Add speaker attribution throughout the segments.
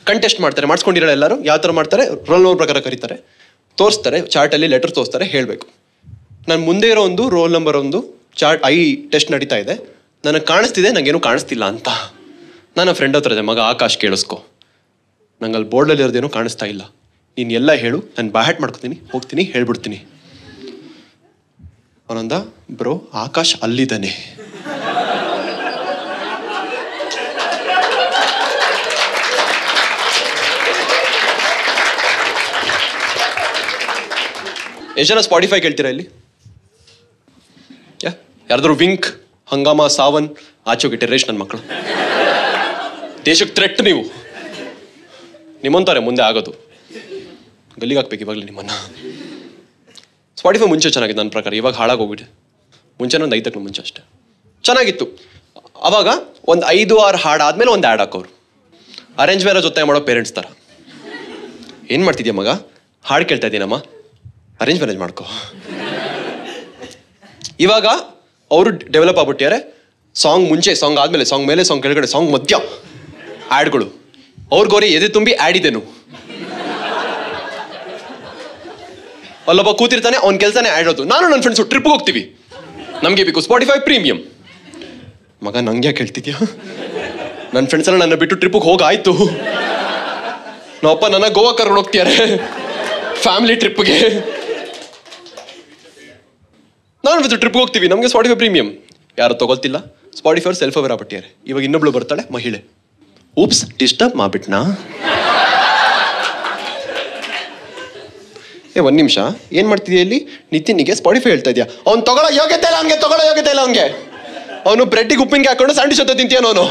Speaker 1: Contest ಮಾಡ್ತಾರೆ ಮಾಡಿಸ್ಕೊಂಡಿರೋ ಎಲ್ಲರೂ ಯಾವ ಥರ ಮಾಡ್ತಾರೆ ರೋಲ್ ನಂಬರ್ ಪ್ರಕಾರ ಕರೀತಾರೆ ತೋರಿಸ್ತಾರೆ ಚಾರ್ಟಲ್ಲಿ ಲೆಟರ್ ತೋರಿಸ್ತಾರೆ ಹೇಳಬೇಕು ನಾನು ಮುಂದೆ ಇರೋ ಒಂದು ರೋಲ್ ನಂಬರ್ ಒಂದು ಚಾರ್ಟ್ ಐ ಟೆಸ್ಟ್ ನಡೀತಾ ಇದೆ ನನಗೆ ಕಾಣಿಸ್ತಿದೆ ನನಗೇನು ಕಾಣಿಸ್ತಿಲ್ಲ ಅಂತ ನನ್ನ ಫ್ರೆಂಡ್ ಹತ್ರ ಇದೆ ಮಗ ಆಕಾಶ್ ಕೇಳಿಸ್ಕೊ ನಂಗೆ ಅಲ್ಲಿ ಬೋರ್ಡಲ್ಲಿ ಇರೋದೇನೋ ಕಾಣಿಸ್ತಾ ಇಲ್ಲ ನೀನು ಎಲ್ಲ ಹೇಳು ನಾನು ಬ್ಯಾಟ್ ಮಾಡ್ಕೊತೀನಿ ಹೋಗ್ತೀನಿ ಹೇಳ್ಬಿಡ್ತೀನಿ ಅವನಂದ ಬ್ರೋ ಆಕಾಶ್ ಅಲ್ಲಿದ್ದಾನೆ ಎಷ್ಟು ಜನ ಸ್ಪಾಟಿಫೈ ಕೇಳ್ತೀರಾ ಇಲ್ಲಿ ಯಾ ಯಾರ್ದಾದ್ರು ವಿಂಕ್ ಹಂಗಾಮ ಸಾವನ್ ಆಚೋಗಿ ಟೆರ್ರೇಶ್ ನನ್ನ ಮಕ್ಕಳು ದೇಶಕ್ಕೆ ಥ್ರೆಟ್ ನೀವು ನಿಮ್ಮಂತಾರೆ ಮುಂದೆ ಆಗೋದು ಗಲ್ಲಿಗೆ ಹಾಕ್ಬೇಕು ಇವಾಗಲೇ ನಿಮ್ಮನ್ನ ಸ್ಪಾಟಿಫೈ ಮುಂಚೆ ಚೆನ್ನಾಗಿದೆ ನನ್ನ ಪ್ರಕಾರ ಇವಾಗ ಹಾಳಾಗೋಗ್ಬಿಟ್ಟು ಮುಂಚೆ ಒಂದು ಐದಕ್ಕೆ ಮುಂಚೆ ಅಷ್ಟೇ ಚೆನ್ನಾಗಿತ್ತು ಅವಾಗ ಒಂದು ಐದು ಆರು ಹಾಡು ಆದ್ಮೇಲೆ ಒಂದು ಆ್ಯಡ್ ಹಾಕೋರು ಅರೇಂಜ್ ಮ್ಯಾರೇಜ್ ಜೊತೆ ಮಾಡೋ ಪೇರೆಂಟ್ಸ್ ಥರ ಏನು ಮಾಡ್ತಿದ್ಯಾ ಮಗ ಹಾಡು ಕೇಳ್ತಾ ಇದ್ದೀನಮ್ಮ ಅರೇಂಜ್ ಮ್ಯಾರೇಜ್ ಮಾಡ್ಕೋ ಇವಾಗ ಅವರು ಡೆವಲಪ್ ಆಗ್ಬಿಟ್ಟಿದ್ದಾರೆ ಸಾಂಗ್ ಮುಂಚೆ ಸಾಂಗ್ ಆದಮೇಲೆ ಸಾಂಗ್ ಮೇಲೆ ಸಾಂಗ್ ಕೆಳಗಡೆ ಸಾಂಗ್ ಮಧ್ಯ ಆ್ಯಡ್ಗಳು ಅವ್ರಿಗೋರಿ ಎದೆ ತುಂಬಿ ಆ್ಯಡ್ ಇದೆನು ಅಲ್ಲೊಬ್ಬ ಕೂತಿರ್ತಾನೆ ಅವ್ನ ಕೆಲಸನೇ ಆಡೋದು ನಾನು ನನ್ನ ಫ್ರೆಂಡ್ಸು ಟ್ರಿಪ್ಗೆ ಹೋಗ್ತೀವಿ ನಮಗೆ ಬೇಕು ಸ್ಪಾಟಿಫೈ ಪ್ರೀಮಿಯಂ ಮಗ ನಂಗೆ ಯಾಕೆ ಹೇಳ್ತಿದ್ಯಾ ನನ್ನ ಫ್ರೆಂಡ್ಸ್ ಎಲ್ಲ ನನ್ನ ಬಿಟ್ಟು ಟ್ರಿಪ್ಗೆ ಹೋಗಾಯ್ತು ನಮ್ಮಪ್ಪ ನನ್ನ ಗೋವಾ ಕರ್ಕೊಂಡು ಹೋಗ್ತಿದ್ದಾರೆ ಫ್ಯಾಮಿಲಿ ಟ್ರಿಪ್ಗೆ ನಾನು ಇವತ್ತು ಟ್ರಿಪ್ಗೆ ಹೋಗ್ತೀವಿ ನಮಗೆ ಸ್ಪಾಟಿಫೈ ಪ್ರೀಮಿಯಂ ಯಾರು ತಗೊಳ್ತಿಲ್ಲ ಸ್ಪಾಟಿಫೈ ಸೆಲ್ಫ್ ಅವರ್ ಆಗ್ಬಿಟ್ಟಿದ್ದಾರೆ ಇವಾಗ ಇನ್ನೊಬ್ಳು ಬರ್ತಾಳೆ ಮಹಿಳೆ ಉಪ್ಸ್ ಡಿಸ್ಟರ್ಬ್ ಮಾಡ್ಬಿಟ್ನಾ ಏ ಒಂದು ನಿಮಿಷ ಏನು ಮಾಡ್ತಿದ್ಯಾ ಇಲ್ಲಿ ನಿತಿನ್ನಿಗೆ ಸ್ಪಾಟಿಫೈ ಹೇಳ್ತಾ ಇದೆಯಾ ಅವ್ನು ತಗೊಳ್ಳೋ ಯೋಗ್ಯತೆ ಇಲ್ಲ ಹಂಗೆ ತಗೊಳ್ಳೋ ಯೋಗ್ಯತೆ ಇಲ್ಲ ಹಂಗೆ ಅವನು ಬ್ರೆಡ್ಡಿಗೆ ಉಪ್ಪಿನಕಾಯಿ ಹಾಕೊಂಡು ಸ್ಯಾಂಡ್ವಿಚ್ ಜೊತೆ ತಿಂತೀಯಾನ ಅವನು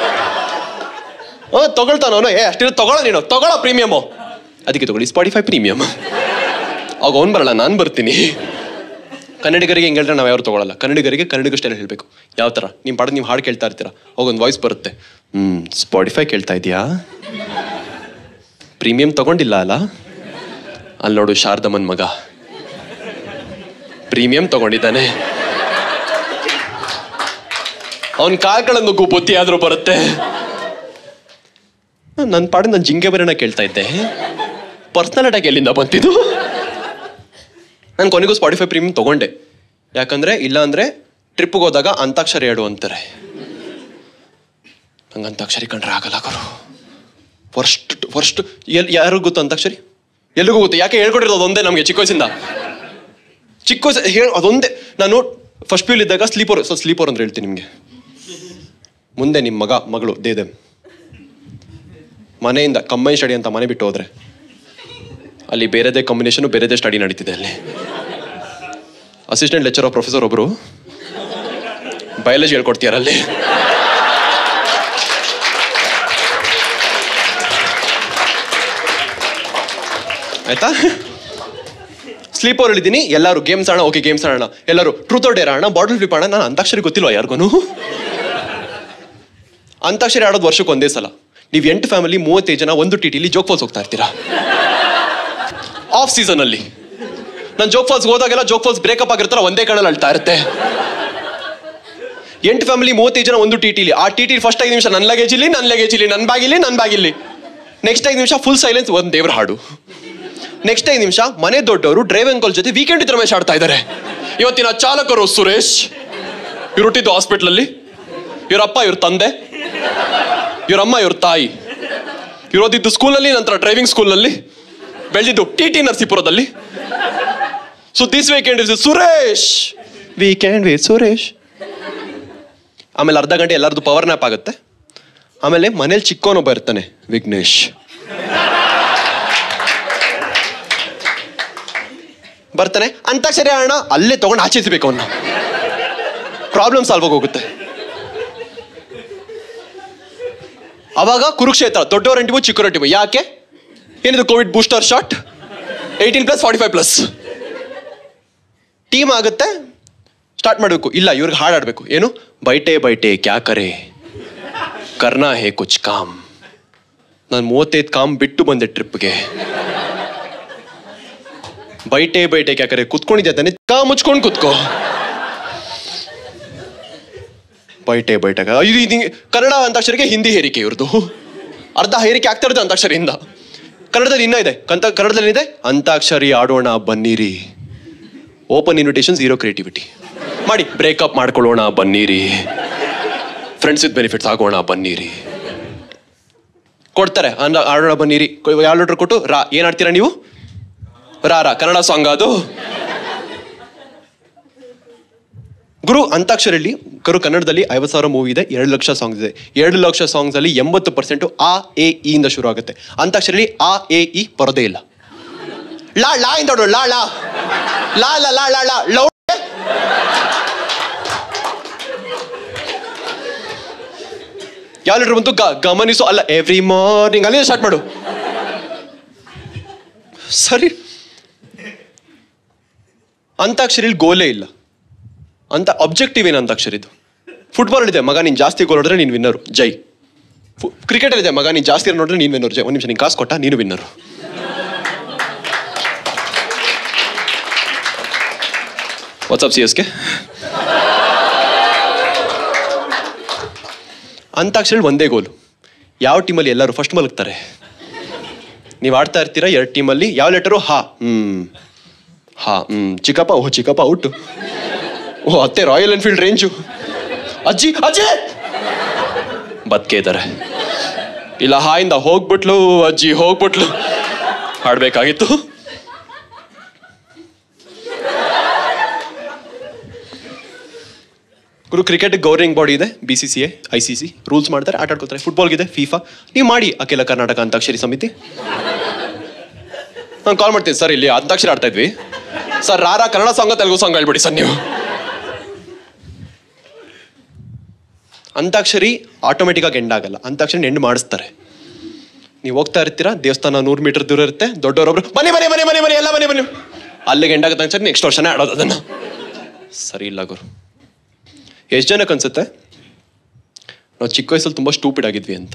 Speaker 1: ಹ್ಞೂ ತಗೊಳ್ತಾನ ಅವನು ಏ ಅಷ್ಟಿರೋ ತಗೊಳ್ಳೋ ನೀನು ತಗೊಳ್ಳೋ ಪ್ರೀಮಿಯಮು ಅದಕ್ಕೆ ತಗೊಳ್ಳಿ ಸ್ಪಾಟಿಫೈ ಪ್ರೀಮಿಯಮ್ ಆಗ ಅವ್ನು ಬರಲ್ಲ ನಾನು ಬರ್ತೀನಿ ಕನ್ನಡಿಗರಿಗೆ ಹೆಂಗೆ ಹೇಳಿದ್ರೆ ನಾವು ಯಾರು ತಗೊಳ್ಳಲ್ಲ ಕನ್ನಡಿಗರಿಗೆ ಕನ್ನಡಿಗಷ್ಟೇ ಹೇಳಬೇಕು ಯಾವ ಥರ ನಿಮ್ಮ ಪಾಡ ನೀವು ಹಾಡು ಕೇಳ್ತಾ ಇರ್ತೀರಾ ಅವಾಗ ಒಂದು ವಾಯ್ಸ್ ಬರುತ್ತೆ ಹ್ಞೂ ಸ್ಪಾಟಿಫೈ ಕೇಳ್ತಾ ಇದೆಯಾ ಪ್ರೀಮಿಯಂ ತಗೊಂಡಿಲ್ಲ ಅಲ್ಲ ಅಲ್ಲಿ ನೋಡು ಶಾರದಮ್ಮನ್ ಮಗ ಪ್ರೀಮಿಯಂ ತಗೊಂಡಿದ್ದಾನೆ ಅವನ್ ಕಾಲ್ಗಳನ್ನು ಬುದ್ಧಿ ಆದ್ರೂ ಬರುತ್ತೆ ನನ್ನ ಪಾಡಿಗೆ ನಾನು ಜಿಂಗೆ ಬರೋಣ ಕೇಳ್ತಾ ಇದ್ದೆ ಪರ್ಸನಲ್ ಅಟ್ಯಾಕ್ ಎಲ್ಲಿಂದ ಬಂತಿದ್ದು ನಾನು ಕೊನೆಗೂ ಸ್ಪಾಟಿಫೈ ಪ್ರೀಮಿಯಂ ತಗೊಂಡೆ ಯಾಕಂದ್ರೆ ಇಲ್ಲ ಅಂದ್ರೆ ಟ್ರಿಪ್ಗೆ ಹೋದಾಗ ಅಂತಾಕ್ಷರಿ ಆಡು ಅಂತಾರೆ ನಂಗೆ ಅಂತಾಕ್ಷರಿ ಕಂಡ್ರೆ ಆಗಲ್ಲ ಗುರು ಫಸ್ಟ್ ಫಸ್ಟ್ ಎಲ್ ಯಾರಿಗೂ ಗೊತ್ತು ಅಂತಾಕ್ಷರಿ ಎಲ್ಲಿಗೂ ಗೊತ್ತು ಯಾಕೆ ಹೇಳ್ಕೊಟ್ಟಿರೋದು ಅದೊಂದೇ ನಮಗೆ ಚಿಕ್ಕ ವಯಸ್ಸಿಂದ ಚಿಕ್ಕ ವಯಸ್ಸು ಹೇಳಿ ಅದೊಂದೇ ನಾನು ಫಸ್ಟ್ ಪಿ ಇದ್ದಾಗ ಸ್ಲೀಪರ್ ಸೊ ಸ್ಲೀಪರ್ ಅಂತ ಹೇಳ್ತೀನಿ ನಿಮಗೆ ಮುಂದೆ ನಿಮ್ಮ ಮಗ ಮಗಳು ದೇದೆ ಮನೆಯಿಂದ ಕಂಬೈನ್ ಸ್ಟಡಿ ಅಂತ ಮನೆ ಬಿಟ್ಟು ಹೋದ್ರೆ ಅಲ್ಲಿ ಬೇರೆದೇ ಕಾಂಬಿನೇಷನ್ ಬೇರೆದೇ ಸ್ಟಡಿ ನಡೀತಿದೆ ಅಲ್ಲಿ ಅಸಿಸ್ಟೆಂಟ್ ಲೆಕ್ಚರ್ ಪ್ರೊಫೆಸರ್ ಒಬ್ರು ಬಯಾಲಜಿ ಹೇಳ್ಕೊಡ್ತೀಯಾರಲ್ಲಿ ಆಯ್ತಾ ಸ್ಲೀಪರ್ ಹೇಳಿದ್ದೀನಿ ಎಲ್ಲರೂ ಗೇಮ್ಸ್ ಆಡೋಣ ಓಕೆ ಗೇಮ್ಸ್ ಆಡೋಣ ಎಲ್ಲರೂ ಟ್ರೂತ್ ಆರ್ ಡೇರ್ ಆಡೋಣ ಬಾಟಲ್ ಫ್ಲಿಪ್ ಆಡೋಣ ನಾನು ಅಂತಾಕ್ಷರಿ ಗೊತ್ತಿಲ್ವಾ ಯಾರಿಗೂ ಅಂತಾಕ್ಷರಿ ಆಡೋದು ವರ್ಷಕ್ಕೆ ಒಂದೇ ಸಲ ನೀವು ಎಂಟು ಫ್ಯಾಮಿಲಿ ಮೂವತ್ತೈದು ಜನ ಒಂದು ಟಿ ಟಿಲಿ ಜೋಗ್ ಫಾಲ್ಸ್ ಹೋಗ್ತಾ ಇರ್ತೀರಾ ಆಫ್ ಸೀಸನ್ ಅಲ್ಲಿ ನಾನು ಜೋಗ್ ಫಾಲ್ಸ್ ಹೋದಾಗೆಲ್ಲ ಜೋಗ್ ಫಾಲ್ಸ್ ಬ್ರೇಕಪ್ ಆಗಿರ್ತಾರ ಒಂದೇ ಕಣ್ಣಲ್ಲಿ ಅಳ್ತಾ ಇರುತ್ತೆ ಎಂಟು ಫ್ಯಾಮಿಲಿ ಮೂವತ್ತೈದು ಜನ ಒಂದು ಟಿ ಟಿಲಿ ಆ ಟಿ ಟಿ ಫಸ್ಟ್ ಐದು ನಿಮಿಷ ನನ್ನ ಲಗೇಜ್ ಇಲ್ಲಿ ನನ್ನ ಲಗೇಜ್ ಇಲ್ಲಿ ನನ್ನ ಬ್ಯಾಗ್ ಇಲ್ಲಿ ನನ್ನ ಬ್ಯಾಗ್ ಇಲ್ಲಿ ನೆಕ್ಸ್ಟ್ ಐದು ನಿಮಿಷ ಫುಲ್ ಸೈಲೆನ್ಸ್ ಒಂದು ದೇವ್ರ ಹಾಡು ನೆಕ್ಸ್ಟ್ ಐದು ನಿಮಿಷ ಮನೆ ದೊಡ್ಡವರು ಡ್ರೈವ್ ಅಂಕಲ್ ಜೊತೆ ವೀಕೆಂಡ್ ಇದ್ರ ರಮೇಶ್ ಆಡ್ತಾ ಇದ್ದಾರೆ ಇವತ್ತಿನ ಚಾಲಕರು ಸುರೇಶ್ ಇವ್ರು ಹುಟ್ಟಿದ್ದು ಹಾಸ್ಪಿಟ್ಲಲ್ಲಿ ಇವರಪ್ಪ ಇವ್ರ ತಂದೆ ಇವರಮ್ಮ ಇವ್ರ ತಾಯಿ ಇವ್ರು ಓದಿದ್ದು ಸ್ಕೂಲಲ್ಲಿ ನಂತರ ಡ್ರೈವಿಂಗ್ ಸ್ಕೂಲಲ್ಲಿ ಬೆಳೆದಿದ್ದು ಟಿ ಟಿ ನರಸೀಪುರದಲ್ಲಿ so this weekend is Suresh weekend with Suresh ಆಮೇಲೆ ಅರ್ಧ ಗಂಟೆ ಎಲ್ಲರದು ಪವರ್ ನ್ಯಾಪ್ ಆಗುತ್ತೆ ಆಮೇಲೆ ಮನೇಲಿ ಚಿಕ್ಕೋನೊಬ್ಬ ಇರ್ತಾನೆ ವಿಘ್ನೇಶ್ ಬರ್ತಾನೆ ಅಂತಾಕ್ಷರಿ ಅಣ್ಣ ಅಲ್ಲೇ ತಗೊಂಡು ಆಚರಿಸಬೇಕು ಅವನ್ನ ಪ್ರಾಬ್ಲಮ್ ಸಾಲ್ವ್ ಆಗಿ ಹೋಗುತ್ತೆ ಅವಾಗ ಕುರುಕ್ಷೇತ್ರ ದೊಡ್ಡವರ ಟೀಮು ಚಿಕ್ಕವರ ಟೀಮು ಯಾಕೆ ಏನಿದು Covid booster shot eighteen plus forty five plus team ಆಗುತ್ತೆ ಸ್ಟಾರ್ಟ್ ಮಾಡಬೇಕು ಇಲ್ಲ ಇವ್ರಿಗೆ ಹಾಡಾಡಬೇಕು ಏನು ಬೈಟೆ ಬೈಟೆ ಕ್ಯಾ ಕರೆ ಕರ್ನಾ ಹೇ ಕುಚ್ ಕಾಮ್ ನಾನು ಮೂವತ್ತೈದು ಕಾಮ್ ಬಿಟ್ಟು ಬಂದೆ ಟ್ರಿಪ್ಗೆ ಬೈಟೆ ಬೈಟೆ ಕ್ಯಾ ಕರೆ ಕುತ್ಕೊಂಡಿದ್ದೆ ತಾನೆ ಕಾ ಮುಚ್ಕೊಂಡು ಕುತ್ಕೋ ಬೈಟೆ ಬೈಟೆ ಇದು ಇದು ಕನ್ನಡ ಅಂತಾಕ್ಷರಿಗೆ ಹಿಂದಿ ಹೇರಿಕೆ ಇವ್ರದ್ದು ಅರ್ಧ ಹೇರಿಕೆ ಆಗ್ತಾ ಇರುತ್ತೆ ಅಂತಾಕ್ಷರಿಯಿಂದ ಕನ್ನಡದಲ್ಲಿ ಇನ್ನೂ ಇದೆ ಕಂತ ಕನ್ನಡದಲ್ಲಿ ಇದೆ ಅಂತಾಕ್ಷರಿ ಆಡೋಣ ಬನ್ನಿರಿ ಓಪನ್ ಇನ್ವಿಟೇಷನ್ ಝೀರೋ ಕ್ರಿಯೇಟಿವಿಟಿ ಮಾಡಿ ಬ್ರೇಕಪ್ ಮಾಡ್ಕೊಳ್ಳೋಣ ಬನ್ನಿರಿ ಫ್ರೆಂಡ್ಸ್ ವಿತ್ ಬೆನಿಫಿಟ್ಸ್ ಆಗೋಣ ಬನ್ನಿರಿ ಕೊಡ್ತಾರೆ ಅಂದ ಆಡೋಣ ಬನ್ನಿರಿ ಯಾವ ಲೀಟರ್ ಕೊಟ್ಟು ರಾ ಏನ್ ಆಡ್ತೀರಾ ನೀವು ರಾ ರಾ ಕನ್ನಡ ಸಾಂಗ್ ಅದು ಗುರು ಅಂತಾಕ್ಷರಿಯಲ್ಲಿ ಗುರು ಕನ್ನಡದಲ್ಲಿ ಐವತ್ತು ಸಾವಿರ ಮೂವಿ ಇದೆ ಎರಡು ಲಕ್ಷ ಸಾಂಗ್ಸ್ ಇದೆ ಎರಡು ಲಕ್ಷ ಸಾಂಗ್ಸ್ ಅಲ್ಲಿ ಎಂಬತ್ತು ಪರ್ಸೆಂಟ್ ಆ ಎ ಇ ಇಂದ ಶುರು ಆಗುತ್ತೆ ಅಂತಾಕ್ಷರಿಯಲ್ಲಿ ಆ ಎ ಇ ಬರೋದೇ ಇಲ್ಲ ಲಾ ಲಾ ಇಂದ ನೋಡು ಲಾ ಲಾ ಲಾ ಲಾ ಲಾ ಲಾ ಲಾ ಲೌ ಯಾವ ಲೀಟರ್ ಬಂತು ಗ ಗಮನಿಸು ಅಲ್ಲ ಎವ್ರಿ ಮಾರ್ನಿಂಗ್ ಅಲ್ಲಿಂದ ಸ್ಟಾರ್ಟ್ ಮಾಡು ಸರಿ ಅಂತಾಕ್ಷರಿಲಿ ಗೋಲೇ ಇಲ್ಲ ಅಂತ ಅಬ್ಜೆಕ್ಟಿವ್ ಏನು ಅಂತಾಕ್ಷರಿದು ಫುಟ್ಬಾಲ್ ಇದೆ ಮಗ ನೀನು ಜಾಸ್ತಿ ಗೋಲ್ ಹೊಡೆದ್ರೆ ನೀನು ವಿನ್ನರು ಜೈ ಕ್ರಿಕೆಟ್ ಇದೆ ಮಗ ನೀನು ಜಾಸ್ತಿ ರನ್ ನೋಡಿದ್ರೆ ನೀನು ವಿನ್ನರು ಜೈ ಒಂದು ನಿಮಿಷ ನೀನು ಕಾಸು ಕೊಟ್ಟ ನೀನು ವಿನ್ನರು ವಾಟ್ಸಪ್ ಸಿ ಎಸ್ಗೆ ಅಂತಾಕ್ಷರಿ ಒಂದೇ ಗೋಲು ಯಾವ ಟೀಮಲ್ಲಿ ಎಲ್ಲರೂ ಫಸ್ಟ್ ಮಲಗ್ತಾರೆ ನೀವು ಆಡ್ತಾ ಇರ್ತೀರಾ ಎರಡು ಟೀಮಲ್ಲಿ ಯಾವ ಲೆಟರು ಹಾ ಹ್ಮ್ ಹಾ ಹ್ಮ್ ಚಿಕ್ಕಪ್ಪ ಓ ಚಿಕ್ಕಪ್ಪ ಔಟು ಓ ಅತ್ತೆ ರಾಯಲ್ ಎನ್ಫೀಲ್ಡ್ ರೇಂಜು ಅಜ್ಜಿ ಅಜ್ಜಿ ಬದುಕೆ ಇದ್ದಾರೆ ಇಲ್ಲ ಹಾಯಿಂದ ಹೋಗ್ಬಿಟ್ಲು ಅಜ್ಜಿ ಹೋಗ್ಬಿಟ್ಲು ಹಾಡ್ಬೇಕಾಗಿತ್ತು ಗುರು ಕ್ರಿಕೆಟ್ ಗೌರ್ನಿಂಗ್ ಬಾಡಿ ಇದೆ B C C A I C C rules ಮಾಡ್ತಾರೆ ಆಟ ಆಡ್ಕೊತಾರೆ ಫುಟ್ಬಾಲ್ಗಿದೆ ಫೀಫಾ ನೀವು ಮಾಡಿ ಅಖಿಲ ಕರ್ನಾಟಕ ಅಂತಾಕ್ಷರಿ ಸಮಿತಿ ನಾನು ಕಾಲ್ ಮಾಡ್ತೀನಿ ಸರ್ ಇಲ್ಲಿ ಅಂತಾಕ್ಷರಿ ಆಡ್ತಾ ಇದ್ವಿ ಸರ್ ರಾರಾ ಕನ್ನಡ ಸಾಂಗ್ ತೆಲುಗು ಸಾಂಗ್ ಹೇಳ್ಬಿಡಿ ಸರ್ ನೀವು ಅಂತಾಕ್ಷರಿ ಆಟೋಮೆಟಿಕ್ ಆಗಿ ಎಂಡ್ ಆಗಲ್ಲ ಅಂತಾಕ್ಷರಿ ಎಂಡ್ ಮಾಡಿಸ್ತಾರೆ ನೀವು ಹೋಗ್ತಾ ಇರ್ತೀರಾ ದೇವಸ್ಥಾನ ನೂರು ಮೀಟರ್ ದೂರ ಇರುತ್ತೆ ದೊಡ್ಡವರೊಬ್ರು ಮನೆ ಮನೆ ಮನೆ ಮನೆ ಮನೆ ಎಲ್ಲ ಮನೆ ಮನೆ ಅಲ್ಲಿಗೆ ಎಂಡ್ ಆಗುತ್ತೆ ಅನ್ಸರಿ ನೆಕ್ಸ್ಟ್ ವರ್ಷನೇ ಆಡೋದು ಅದನ್ನ ಸರಿ ಇಲ್ಲ ಗುರು ಎಷ್ಟು ಜನಕ್ಕೆ ಅನ್ಸುತ್ತೆ ನಾವು ಚಿಕ್ಕ ವಯಸ್ಸಲ್ಲಿ ತುಂಬ ಸ್ಟೂಪಿಡ್ ಆಗಿದ್ವಿ ಅಂತ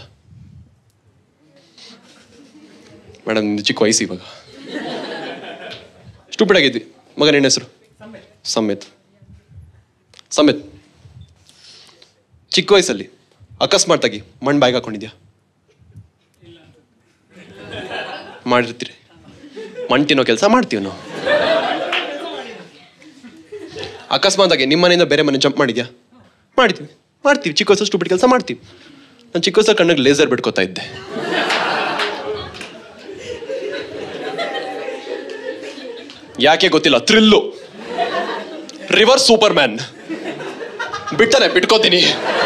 Speaker 1: ಮೇಡಮ್ ನಿಮ್ದು ಚಿಕ್ಕ ವಯಸ್ಸು ಇವಾಗ ಸ್ಟೂಪಿಡ್ ಆಗಿದ್ವಿ ಮಗ ನಿನ್ನ ಹೆಸರು ಸಮೇತ್ ಸಮೇತ್ ಚಿಕ್ಕ ವಯಸ್ಸಲ್ಲಿ ಅಕಸ್ಮಾತ್ತಾಗಿ ಮಣ್ಣು ಬಾಯಿಗೆ ಹಾಕೊಂಡಿದ್ಯಾ ಮಾಡಿರ್ತೀರಿ ಮಣ್ಣು ತಿನ್ನೋ ಕೆಲಸ ಮಾಡ್ತೀವಿ ನಾವು ಅಕಸ್ಮಾತಾಗಿ ನಿಮ್ಮ ಮನೆಯಿಂದ ಬೇರೆ ಮನೆ ಜಂಪ್ ಮಾಡಿದ್ಯಾ ಮಾಡಿದ್ವಿ ಮಾಡ್ತೀವಿ ಚಿಕ್ಕ ವಯಸ್ಸು ಸ್ಟೂಪಿಡ್ ಕೆಲಸ ಮಾಡ್ತೀವಿ ನಾನು ಚಿಕ್ಕ ವಯಸ್ಸಲ್ಲಿ ಕಣ್ಣಿಗೆ ಲೇಸರ್ ಬಿಟ್ಕೋತಾ ಇದ್ದೆ ಯಾಕೆ ಗೊತ್ತಿಲ್ಲ ಥ್ರಿಲ್ಲು ರಿವರ್ಸ್ ಸೂಪರ್ ಮ್ಯಾನ್ ಬಿಡ್ತಾನೆ ಬಿಟ್ಕೋತೀನಿ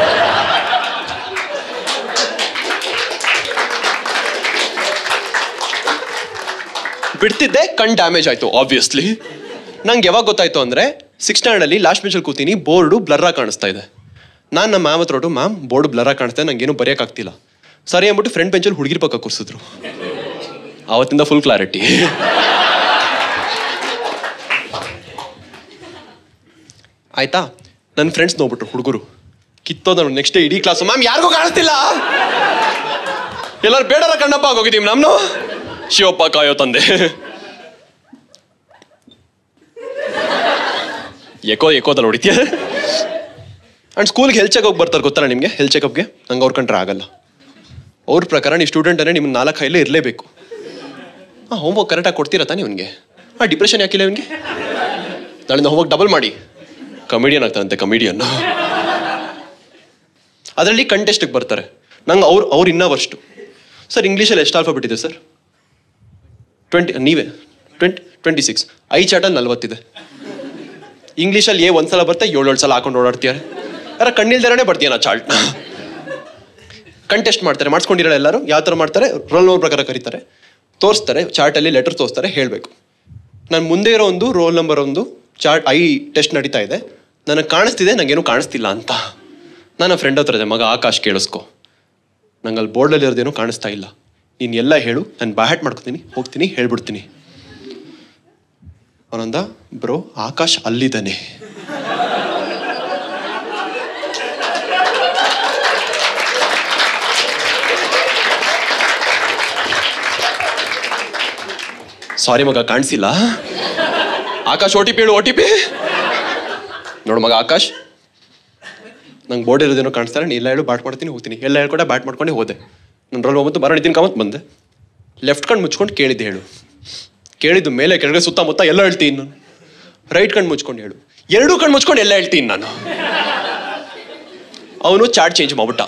Speaker 1: ಬಿಡ್ತಿದ್ದೆ ಕಣ್ ಡ್ಯಾಮೇಜ್ ಆಯ್ತು ಆಬ್ವಿಯಸ್ಲಿ ನಂಗೆ ಯಾವಾಗ ಗೊತ್ತಾಯ್ತು ಅಂದ್ರೆ ಸಿಕ್ಸ್ ಸ್ಟ್ಯಾಂಡರ್ಡಲ್ಲಿ ಲಾಸ್ಟ್ ಬೆಂಚಲ್ಲಿ ಕೂತೀನಿ ಬೋರ್ಡು ಬ್ಲರ್ರಾಗಿ ಕಾಣಿಸ್ತಾ ಇದೆ ನಾನು ನಮ್ಮ ಮ್ಯಾಮ್ ಹತ್ರ ಹೊರಟು ಮ್ಯಾಮ್ ಬೋರ್ಡ್ ಬ್ಲರ್ರಾಗಿ ಕಾಣಿಸ್ತಾ ಇದೆ ನಂಗೇನು ಬರೆಯೋಕ್ಕಾಗ್ತಿಲ್ಲ ಸರಿ ಅಂದ್ಬಿಟ್ಟು ಫ್ರಂಟ್ ಬೆಂಚಲ್ಲಿ ಹುಡುಗಿರ್ ಪಕ್ಕ ಕೂರಿಸಿದ್ರು ಆವತ್ತಿಂದ ಫುಲ್ ಕ್ಲಾರಿಟಿ ಆಯ್ತಾ ನನ್ನ ಫ್ರೆಂಡ್ಸ್ ನೋಡ್ಬಿಟ್ರು ಹುಡುಗರು ಕಿತ್ತೋದ ನೆಕ್ಸ್ಟ್ ಡೇ ಇಡೀ ಕ್ಲಾಸ್ ಮ್ಯಾಮ್ ಯಾರಿಗೂ ಕಾಣಿಸ್ತಿಲ್ಲ ಎಲ್ಲರೂ ಬೇಡರ ಕಣ್ಣಪ್ಪ ಆಗೋಗಿದ್ದೀವಿ ನಮ್ನು ಶಿವಪ್ಪ ಕಾಯೋ ತಂದೆ ಎಕೋ ಎಕೋದಲ್ಲಿ ಹೊಡಿತೀಯ ಅಂಡ್ ಸ್ಕೂಲ್ಗೆ ಹೆಲ್ತ್ ಚೆಕಪ್ ಬರ್ತಾರೆ ಗೊತ್ತಲ್ಲ ನಿಮಗೆ ಹೆಲ್ತ್ ಚೆಕಪ್ಗೆ ನಂಗೆ ಅವ್ರ ಕಂಡ್ರೆ ಆಗಲ್ಲ ಅವ್ರ ಪ್ರಕಾರ ನೀವು ಸ್ಟೂಡೆಂಟ್ ಅಂದರೆ ನಿಮ್ಗೆ ನಾಲ್ಕು ಹೈಲೇ ಇರಲೇಬೇಕು ಹಾಂ ಹೋಮ್ವರ್ಕ್ ಕರೆಕ್ಟಾಗಿ ಕೊಡ್ತೀರಾ ತಾನೇ ಇವನಿಗೆ ಹಾಂ ಡಿಪ್ರೆಷನ್ ಯಾಕಿಲ್ಲ ಇವನಿಗೆ ನಾಳಿಂದ ಹೋಮ್ವರ್ಕ್ ಡಬಲ್ ಮಾಡಿ ಕಮಿಡಿಯನ್ ಆಗ್ತಾನಂತೆ ಕಮಿಡಿಯನ್ ಅದರಲ್ಲಿ ಕಂಟೆಸ್ಟಿಗೆ ಬರ್ತಾರೆ ನಂಗೆ ಅವ್ರು ಅವ್ರು ಇನ್ನೂ ವರ್ಷ್ಟು ಸರ್ ಇಂಗ್ಲೀಷಲ್ಲಿ ಎಷ್ಟು ಆಲ್ಫಾಬೆಟ್ ಇದೆ ಸರ್ ಟ್ವೆಂಟಿ ನೀವೇ ಟ್ವೆಂಟಿ ಟ್ವೆಂಟಿ ಸಿಕ್ಸ್ ಐ ಚಾಟಲ್ಲಿ ನಲ್ವತ್ತಿದೆ ಇಂಗ್ಲೀಷಲ್ಲಿ ಏ ಒಂದ್ಸಲ ಬರ್ತಾ ಏಳೇಳು ಸಲ ಹಾಕೊಂಡು ಓಡಾಡ್ತೀಯಾರೆ ಯಾರ ಕಣ್ಣಿಲ್ದಾರನೇ ಬರ್ತೀಯ ನಾ ಚಾಲ್ಟ್ನ ಕಂಟೆಸ್ಟ್ ಮಾಡ್ತಾರೆ ಮಾಡಿಸ್ಕೊಂಡಿರೋ ಎಲ್ಲರೂ ಯಾವ ಥರ ಮಾಡ್ತಾರೆ ರೋಲ್ ನಂಬರ್ ಪ್ರಕಾರ ಕರೀತಾರೆ ತೋರಿಸ್ತಾರೆ ಚಾರ್ಟಲ್ಲಿ ಲೆಟರ್ ತೋರಿಸ್ತಾರೆ ಹೇಳಬೇಕು ನಾನು ಮುಂದೆ ಇರೋ ಒಂದು ರೋಲ್ ನಂಬರ್ ಒಂದು ಚಾರ್ಟ್ ಐ ಟೆಸ್ಟ್ ನಡೀತಾ ಇದೆ ನನಗೆ ಕಾಣಿಸ್ತಿದೆ ನನಗೇನು ಕಾಣಿಸ್ತಿಲ್ಲ ಅಂತ ನನ್ನ ಫ್ರೆಂಡ್ ಹತ್ರ ಇದೆ ಮಗ ಆಕಾಶ್ ಕೇಳಿಸ್ಕೊ ನಂಗೆ ಅಲ್ಲಿ ಬೋರ್ಡಲ್ಲಿ ಇರೋದೇನೋ ಕಾಣಿಸ್ತಾ ಇಲ್ಲ ನೀನು ಎಲ್ಲ ಹೇಳು ನಾನು ಬ್ಯಾಟ್ ಮಾಡ್ಕೊತೀನಿ ಹೋಗ್ತೀನಿ ಹೇಳ್ಬಿಡ್ತೀನಿ ಅವನಂದ ಬ್ರೋ ಆಕಾಶ್ ಅಲ್ಲಿದ್ದಾನೆ ಸಾರಿ ಮಗ ಕಾಣಿಸಿಲ್ಲ ಆಕಾಶ್ ಓ ಟಿ ಪಿ ಹೇಳು ಓ ಟಿ ಪಿ ನೋಡು ಮಗ ಆಕಾಶ್ ನಂಗೆ ಬೋರ್ಡ್ ಇರೋದೇನೋ ಕಾಣಿಸ್ತಾರೆ ನೀ ಎಲ್ಲ ಹೇಳು ಬ್ಯಾಟ್ ಮಾಡ್ತೀನಿ ಹೋಗ್ತೀನಿ ಎಲ್ಲ ಹೇಳ್ಕೊಡೆ ಬ್ಯಾಟ್ ಮಾಡ್ಕೊಂಡೆ ಹೋದೆ ನನ್ನ ರೋಲ್ ಬಂತು ಬರೋ ನಿತಿನ್ ಕಾಮತ್ ಬಂದೆ ಲೆಫ್ಟ್ ಕಣ್ಣು ಮುಚ್ಕೊಂಡು ಕೇಳಿದ್ದೆ ಹೇಳು ಕೇಳಿದ್ದು ಮೇಲೆ ಕೆಳಗಡೆ ಸುತ್ತಮುತ್ತ ಎಲ್ಲ ಹೇಳ್ತೀನಿ ನಾನು ರೈಟ್ ಕಣ್ಣು ಮುಚ್ಕೊಂಡು ಹೇಳು ಎರಡೂ ಕಣ್ಣು ಮುಚ್ಕೊಂಡು ಎಲ್ಲ ಹೇಳ್ತೀನಿ ನಾನು ಅವನು ಚಾಟ್ ಚೇಂಜ್ ಮಾಡ್ಬಿಟ್ಟ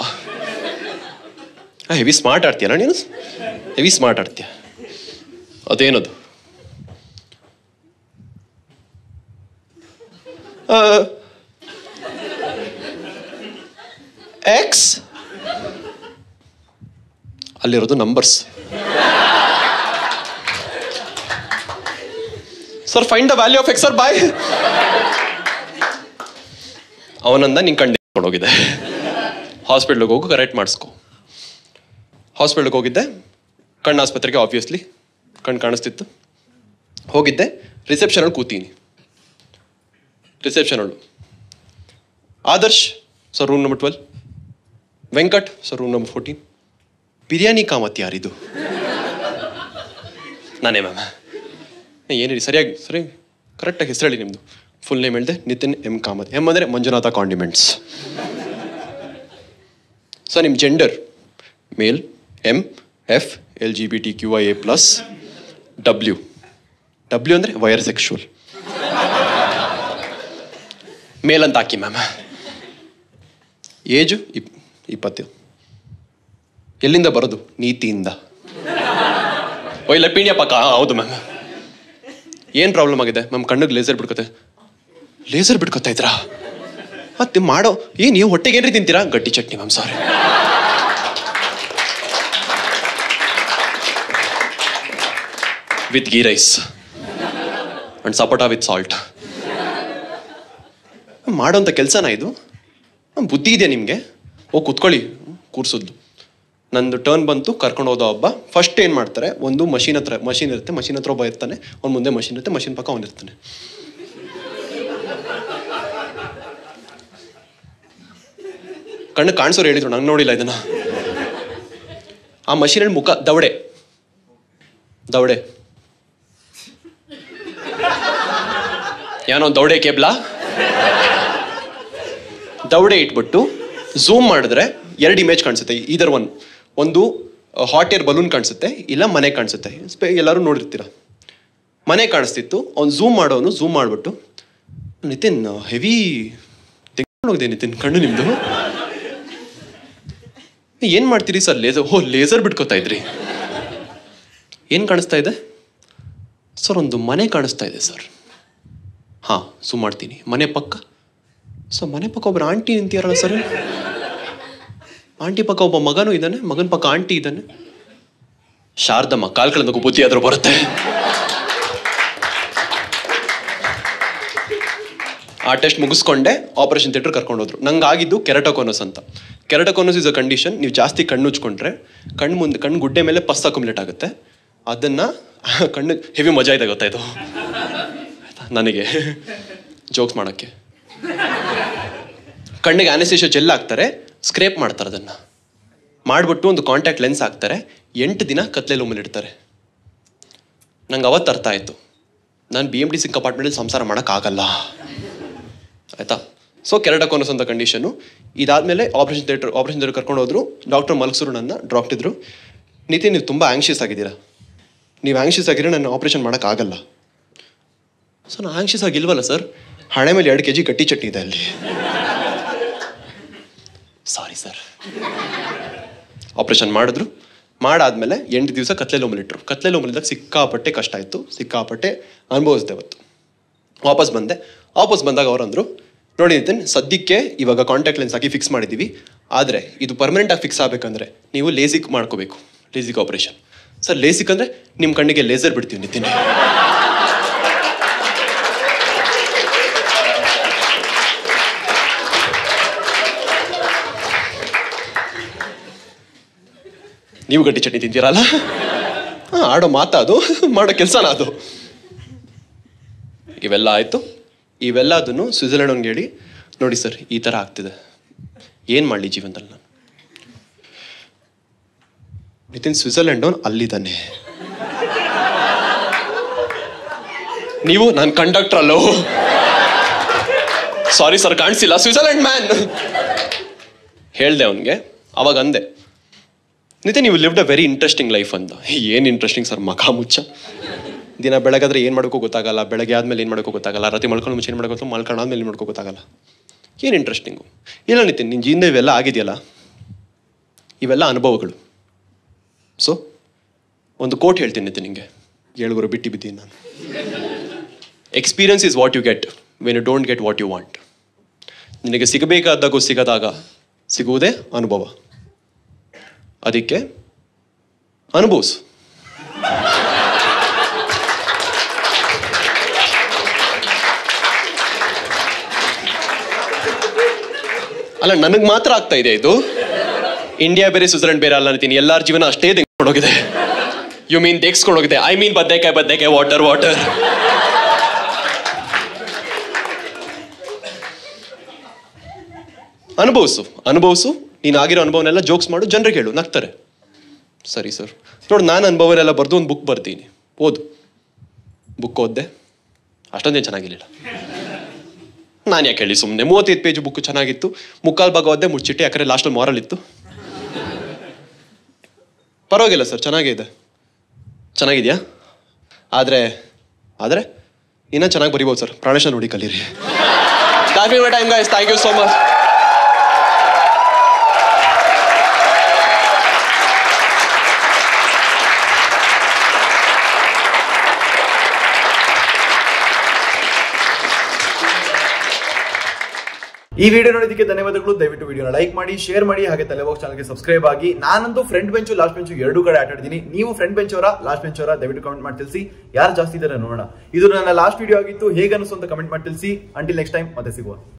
Speaker 1: ಹೆವಿ ಸ್ಮಾರ್ಟ್ ಆಡ್ತೀಯಲ್ಲ ನೀನು ಹೆವಿ ಸ್ಮಾರ್ಟ್ ಆಡ್ತೀಯ ಅದೇನದು ಎಕ್ಸ್ ಅಲ್ಲಿರೋದು numbers sir find the value of X sir ಬಾಯ್ ಅವನಂದ ನಿಂಗೆ ಕಂಡು ಹೋಗಿದೆ ಹಾಸ್ಪಿಟ್ಲಿಗೆ ಹೋಗು ಕರೆಕ್ಟ್ ಮಾಡಿಸ್ಕೊ ಹಾಸ್ಪಿಟ್ಲಿಗೆ ಹೋಗಿದ್ದೆ ಕಣ್ಣು ಆಸ್ಪತ್ರೆಗೆ ಆಬ್ವಿಯಸ್ಲಿ ಕಣ್ಣು ಕಾಣಿಸ್ತಿತ್ತು ಹೋಗಿದ್ದೆ ರಿಸೆಪ್ಷನಲ್ಲಿ ಕೂತೀನಿ ರಿಸೆಪ್ಷನ್ ಅವಳು Adarsh sir room number twelve Venkat sir room number fourteen biryani Kamath ಯಾರಿದು ನಾನೇ ಮ್ಯಾಮ್ ಏನಿರಿ ಸರಿಯಾಗಿ ಸರಿ ಕರೆಕ್ಟಾಗಿ ಹೆಸರು ಹೇಳಿ ನಿಮ್ಮದು ಫುಲ್ ನೇಮ್ ಹೇಳಿದೆ ನಿತಿನ್ ಎಂ ಕಾಮತ್ ಎಂ ಅಂದರೆ ಮಂಜುನಾಥ ಕಾಂಡಿಮೆಂಟ್ಸ್ ಸರ್ ನಿಮ್ಮ gender male M F L G B T Q I A plus W W ಅಂದರೆ ವೈರ್ ಸೆಕ್ಷುವಲ್ ಮೇಲ್ ಅಂತ ಹಾಕಿ ಮ್ಯಾಮ್ ಏಜು ಇಪ್ ಇಪ್ಪತ್ತು ಎಲ್ಲಿಂದ ಬರೋದು ನೀತಿಯಿಂದ ಓ ಇಲ್ಲ ಪೀಣ್ಯ ಪಕ್ಕ ಆ, ಹೌದು ಮ್ಯಾಮ್ ಏನು ಪ್ರಾಬ್ಲಮ್ ಆಗಿದೆ ಮ್ಯಾಮ್ ಕಣ್ಣಿಗೆ ಲೇಸರ್ ಬಿಡ್ಕೊತೆ ಲೇಸರ್ ಬಿಡ್ಕೊತಾ ಇದ್ರಾ ಮತ್ತೆ ಮಾಡೋ ಏನು ನೀವು ಹೊಟ್ಟೆಗೆ ಏನ್ರಿ ತಿಂತೀರಾ ಗಟ್ಟಿ ಚಟ್ನಿ ಮ್ಯಾಮ್ ಸಾರಿ ವಿತ್ ಗೀ ರೈಸ್ ಅಂಡ್ ಸಪೋಟಾ ವಿತ್ ಸಾಲ್ಟ್ ಮಾಡೋಂಥ ಕೆಲಸನ ಇದು ಮ್ಯಾಮ್, ಬುದ್ಧಿ ಇದೆ ನಿಮಗೆ ಓ ಕೂತ್ಕೊಳ್ಳಿ ಕೂರ್ಸೋದು ನಂದು ಟರ್ನ್ ಬಂತು ಕರ್ಕೊಂಡು ಹೋದ ಒಬ್ಬ ಫಸ್ಟ್ ಏನು ಮಾಡ್ತಾರೆ ಒಂದು ಮಷೀನ್ ಹತ್ರ ಮಷೀನ್ ಇರುತ್ತೆ ಮಷೀನ್ ಹತ್ರ ಒಬ್ಬ ಇರ್ತಾನೆ ಅವ್ನ ಮುಂದೆ ಮಷೀನ್ ಇರುತ್ತೆ ಮಷೀನ್ ಪಕ್ಕ ಅವ್ನು ಇರ್ತಾನೆ ಕಣ್ಣು ಕಾಣಿಸೋರು ಹೇಳಿದ್ರು ನಂಗೆ ನೋಡಿಲ್ಲ ಇದನ್ನ ಆ ಮಷೀನಲ್ಲಿ ಮುಖ ದವಡೆ ದವಡೆ ಏನೋ ದವಡೆ ಕೇಬ್ಲಾ ದವಡೆ ಇಟ್ಬಿಟ್ಟು ಝೂಮ್ ಮಾಡಿದ್ರೆ ಎರಡು ಇಮೇಜ್ ಕಾಣಿಸುತ್ತೆ ಇದರ್ ಒನ್ ಒಂದು ಹಾಟ್ ಏರ್ ಬಲೂನ್ ಕಾಣಿಸುತ್ತೆ ಇಲ್ಲ ಮನೆ ಕಾಣಿಸುತ್ತೆ ಸ್ಪೆ ಎಲ್ಲರೂ ನೋಡಿರ್ತೀರ ಮನೆ ಕಾಣಿಸ್ತಿತ್ತು ಅವ್ನು ಝೂಮ್ ಮಾಡೋನು ಝೂಮ್ ಮಾಡಿಬಿಟ್ಟು ನಿತಿನ್ ಹೆವಿ ಹೋಗಿದೆ ನಿತಿನ್ ಕಣ್ಣು ನಿಮ್ಮದು ಏನು ಮಾಡ್ತೀರಿ ಸರ್ ಲೇಸರ್ ಓ ಲೇಸರ್ ಬಿಟ್ಕೋತಾ ಇದ್ರಿ ಏನು ಕಾಣಿಸ್ತಾ ಇದೆ ಸರ್ ಒಂದು ಮನೆ ಕಾಣಿಸ್ತಾ ಇದೆ ಸರ್ ಹಾಂ ಝೂಮ್ ಮಾಡ್ತೀನಿ ಮನೆ ಪಕ್ಕ ಸೊ ಮನೆ ಪಕ್ಕ ಒಬ್ಬರು ಆಂಟಿ ನಿಂತಿಯಾರಲ್ಲ ಸರ್ ಆಂಟಿ ಪಕ್ಕ ಒಬ್ಬ ಮಗನೂ ಇದ್ದಾನೆ ಮಗನ ಪಕ್ಕ ಆಂಟಿ ಇದ್ದಾನೆ ಶಾರದಮ್ಮ ಕಾಲ್ ಕಳೆದಕ್ಕೂ ಬುದ್ಧಿ ಆದ್ರೂ ಬರುತ್ತೆ ಆ ಟೆಸ್ಟ್ ಮುಗಿಸ್ಕೊಂಡೆ ಆಪರೇಷನ್ ಥಿಯೇಟರ್ ಕರ್ಕೊಂಡು ಹೋದ್ರು ನಂಗೆ ಆಗಿದ್ದು ಕೆರಟೋಕೋನಸ್ ಅಂತ ಕೆರಟೋಕೋನಸ್ ಇಸ್ ಅ ಕಂಡೀಷನ್ ನೀವು ಜಾಸ್ತಿ ಕಣ್ಣು ಉಚ್ಕೊಂಡ್ರೆ ಕಣ್ಣು ಮುಂದೆ ಕಣ್ಣು ಗುಡ್ಡೆ ಮೇಲೆ ಪಸ್ ಅಕ್ಯುಮುಲೇಟ್ ಆಗುತ್ತೆ ಅದನ್ನ ಕಣ್ಣು ಹೆವಿ ಮಜಾ ಇದೆ ಗೊತ್ತಾಯ್ತು ಆಯ್ತಾ? ನನಗೆ ಜೋಕ್ಸ್ ಮಾಡೋಕ್ಕೆ ಕಣ್ಣಿಗೆ ಆನೆಸ್ಟೇಷಿಯಾ ಜೆಲ್ ಹಾಕ್ತಾರೆ ಸ್ಕ್ರೇಪ್ ಮಾಡ್ತಾರೆ ಅದನ್ನು ಮಾಡಿಬಿಟ್ಟು ಒಂದು ಕಾಂಟ್ಯಾಕ್ಟ್ ಲೆನ್ಸ್ ಹಾಕ್ತಾರೆ ಎಂಟು ದಿನ ಕತ್ಲೆಯಲ್ಲಿ ಉಮ್ಮಲಿಡ್ತಾರೆ ನಂಗೆ ಅವತ್ತು ಅರ್ಥ ಆಯಿತು ನಾನು ಬಿ ಎಮ್ ಡಿ ಸಿ ಕಂಪಾರ್ಟ್ಮೆಂಟಲ್ಲಿ ಸಂಸಾರ ಮಾಡೋಕ್ಕಾಗಲ್ಲ ಆಯಿತಾ ಸೊ ಕೆರಟಕೋನಸ್ ಅಂತ ಕಂಡೀಷನು ಇದಾದಮೇಲೆ ಆಪರೇಷನ್ ಥಿಯೇಟರ್ ಆಪರೇಷನ್ ಥಿಯೇಟರ್ ಕರ್ಕೊಂಡು ಹೋದ್ರು ಡಾಕ್ಟರ್ ಮಲಗಿಸಿದ್ರು ನನ್ನ ಡ್ರಾಕ್ಟ್ ಇದ್ರು ನಿತಿನ್ ನೀವು ತುಂಬ ಆಂಕ್ಷಿಯಸ್ ಆಗಿದ್ದೀರಾ ನೀವು ಆಂಕ್ಷಿಯಸ್ ಆಗಿರೋ ನಾನು ಆಪರೇಷನ್ ಮಾಡೋಕ್ಕಾಗಲ್ಲ ಸೊ ನಾನು ಆಂಕ್ಷಿಯಸ್ ಆಗಿಲ್ವಲ್ಲ ಸರ್ ಹಣೆ ಮೇಲೆ ಎರಡು ಕೆ ಜಿ ಗಟ್ಟಿ ಚಟ್ನಿ ಇದೆ ಅಲ್ಲಿ ಸಾರಿ ಸರ್ ಆಪರೇಷನ್ ಮಾಡಿದ್ರು ಮಾಡಾದ್ಮೇಲೆ ಎಂಟು ದಿವಸ ಕತ್ಲೆಲ್ಲಿ ಒಮ್ಮಲಿಟ್ರು ಕತ್ಲೆಲ್ಲಿ ಒಮ್ಮಲಿದ್ದಾಗ ಸಿಕ್ಕಾಪಟ್ಟೆ ಕಷ್ಟ ಆಯಿತು ಸಿಕ್ಕಾಪಟ್ಟೆ ಅನುಭವಿಸಿದೆ ಅವತ್ತು ವಾಪಸ್ ಬಂದೆ ವಾಪಸ್ ಬಂದಾಗ ಅವರಂದ್ರು ನೋಡಿ ನಿತಿನ್ ಸದ್ಯಕ್ಕೆ ಇವಾಗ ಕಾಂಟ್ಯಾಕ್ಟ್ ಲೆನ್ಸ್ ಹಾಕಿ ಫಿಕ್ಸ್ ಮಾಡಿದ್ದೀವಿ ಆದರೆ ಇದು ಪರ್ಮನೆಂಟ್ ಆಗಿ ಫಿಕ್ಸ್ ಆಗಬೇಕಂದ್ರೆ ನೀವು ಲೇಸಿಕ್ ಮಾಡ್ಕೋಬೇಕು ಲೇಸಿಕ್ ಆಪರೇಷನ್ ಸರ್ ಲೇಸಿಕ್ ಅಂದರೆ ನಿಮ್ಮ ಕಣ್ಣಿಗೆ ಲೇಸರ್ ಬಿಡ್ತೀವಿ ನಿತಿನ್ ನೀವು ಗಟ್ಟಿ ಚಟ್ನಿ ತಿಂತೀರಲ್ಲ ಹಾಂ ಆಡೋ ಮಾತಾ ಅದು ಮಾಡೋ ಕೆಲಸನ ಅದು ಇವೆಲ್ಲ ಆಯಿತು ಇವೆಲ್ಲದನ್ನು ಸ್ವಿಟ್ಜರ್ಲೆಂಡ್ ಅವ್ನಿಗೆ ಹೇಳಿ ನೋಡಿ ಸರ್ ಈ ಥರ ಆಗ್ತಿದೆ ಏನು ಮಾಡಲಿ ಜೀವನದಲ್ಲಿ ನಾನು ನಿತಿನ್ ಸ್ವಿಟ್ಜರ್ಲೆಂಡ್ ಅವ್ನು ಅಲ್ಲಿದ್ದಾನೆ ನೀವು ನಾನು ಕಂಡಕ್ಟರ್ ಅಲ್ಲೋ ಸಾರಿ ಸರ್ ಕಾಣಿಸಿಲ್ಲ ಸ್ವಿಟ್ಜರ್ಲೆಂಡ್ ಮ್ಯಾನ್ ಹೇಳ್ದೆ ಅವನಿಗೆ ಅವಾಗ ಅಂದೆ ನಿತಿನ್ ನೀವು lived a very interesting life ಅಂತ ಏನು ಇಂಟ್ರೆಸ್ಟಿಂಗ್ ಸರ್ ಮಖ ಮುಚ್ಚ ದಿನ ಬೆಳಗಾದ್ರೆ ಏನು ಮಾಡೋಕ್ಕೂ ಗೊತ್ತಾಗಲ್ಲ ಬೆಳಗ್ಗೆ ಆದ್ಮೇಲೆ ಏನು ಮಾಡೋಕ್ಕೂ ಗೊತ್ತಾಗಲ್ಲ ರಾತ್ರಿ ಮಲ್ಕೊಂಡು ಮುಂಚೆ ಏನು ಮಾಡೋಕ್ಕೂ ಮಲ್ಕೊಂಡಾದ್ಮೇಲೆ ಏನು ಮಾಡೋಕ್ಕೂ ಗೊತ್ತಾಗಲ್ಲ ಏನು ಇಂಟ್ರೆಸ್ಟಿಂಗು ಇಲ್ಲ ನಿತಿನ್ ನಿನ್ನ ಜೀವನ ಇವೆಲ್ಲ ಆಗಿದೆಯಲ್ಲ ಇವೆಲ್ಲ ಅನುಭವಗಳು ಸೊ ಒಂದು ಕೋಟ್ ಹೇಳ್ತೀನಿ ನಿತಿನ್ ನಿಂಗೆ ಏಳುಗುರು ಬಿಟ್ಟು ಬಿದ್ದೀನಿ ನಾನು experience is what you get when you don't get what you want ನಿನಗೆ ಸಿಗಬೇಕಾದಾಗೂ ಸಿಗದಾಗ ಸಿಗುವುದೇ ಅನುಭವ ಅದಕ್ಕೆ ಅನುಭವಿಸು ಅಲ್ಲ ನನಗೆ ಮಾತ್ರ ಆಗ್ತಾ ಇದೆ ಇದು ಇಂಡಿಯಾ ಬೇರೆ ಸ್ವಿಟ್ಜರ್ಲೆಂಡ್ ಬೇರೆ ಅಲ್ಲ ಅಂತೀನಿ ಎಲ್ಲಾರ ಜೀವನ ಅಷ್ಟೇ ಹೋಗಿದೆ ಯು ಮೀನ್ ಹೋಗಿದೆ ಐ ಮೀನ್ ಬದ್ನೆಕಾಯಿ ಬದ್ನೆಕಾಯಿ ವಾಟರ್ ವಾಟರ್ ಅನುಭವಿಸು ಅನುಭವಿಸು ನೀನು ಆಗಿರೋ ಅನುಭವನೆಲ್ಲ ಜೋಕ್ಸ್ ಮಾಡು ಜನರಿಗೆ ಹೇಳು ನಗ್ತಾರೆ ಸರಿ ಸರ್ ನೋಡು ನಾನು ಅನುಭವನೆಲ್ಲ ಬರೆದು ಒಂದು ಬುಕ್ ಬರ್ತೀನಿ ಓದು ಬುಕ್ ಓದ್ದೆ ಅಷ್ಟೊಂದೇನು ಚೆನ್ನಾಗಿರಲಿಲ್ಲ ನಾನು ಯಾಕೆ ಹೇಳಿ ಸುಮ್ಮನೆ ಮೂವತ್ತೈದು ಪೇಜ್ ಬುಕ್ ಚೆನ್ನಾಗಿತ್ತು ಮುಕ್ಕಾಲು ಭಾಗ ಓದ್ದೆ ಮುಚ್ಚಿಟ್ಟೆ ಯಾಕಂದ್ರೆ ಲಾಸ್ಟಲ್ಲಿ ಮಾರಲ್ ಇತ್ತು ಪರವಾಗಿಲ್ಲ ಸರ್ ಚೆನ್ನಾಗೇ ಇದೆ ಚೆನ್ನಾಗಿದೆಯಾ ಆದರೆ ಆದರೆ ಇನ್ನೂ ಚೆನ್ನಾಗಿ ಬರಿಬೋದು ಸರ್ ಪ್ರಾಣೇಶ ನೋಡಿ ಕಲೀರಿ time guys thank you so much
Speaker 2: ಈ ವಿಡಿಯೋ ನೋಡೋದಕ್ಕೆ ಧನ್ಯವಾದಗಳು ದಯವಿಟ್ಟು ವಿಡಿಯೋನ ಲೈಕ್ ಮಾಡಿ ಶೇರ್ ಮಾಡಿ ಹಾಗೆ ತಲೆಬಾಕ್ಸ್ ಚಾನಲ್ಗೆ ಸಬ್ಸ್ಕ್ರೈಬ್ ಆಗಿ ನಾನಂತೂ ಫ್ರಂಟ್ ಬೆಂಚು ಲಾಸ್ಟ್ ಬೆಂಚು ಎರಡೂ ಕಡೆ ಆಟ ಆಡಿದ್ದೀನಿ ನೀವು ಫ್ರಂಟ್ ಬೆಂಚ್ ಅವರ ಲಾಸ್ಟ್ ಬೆಂಚ್ ಅವರ ದಯವಿಟ್ಟು ಕಮೆಂಟ್ ಮಾಡಿ ತಿಳಿಸಿ ಯಾರು ಜಾಸ್ತಿ ಇದ್ದಾರೆ ನೋಡೋಣ ಇದು ನನ್ನ ಲಾಸ್ಟ್ ವಿಡಿಯೋ ಆಗಿತ್ತು ಹೇಗೆ ಅನಿಸ್ತು ಅಂತ ಕಮೆಂಟ್ ಮಾಡಿ ತಿಳಿಸಿ ಅಂಟಿಲ್ ನೆಕ್ಸ್ಟ್ ಟೈಮ್ ಮತ್ತೆ ಸಿಗುವ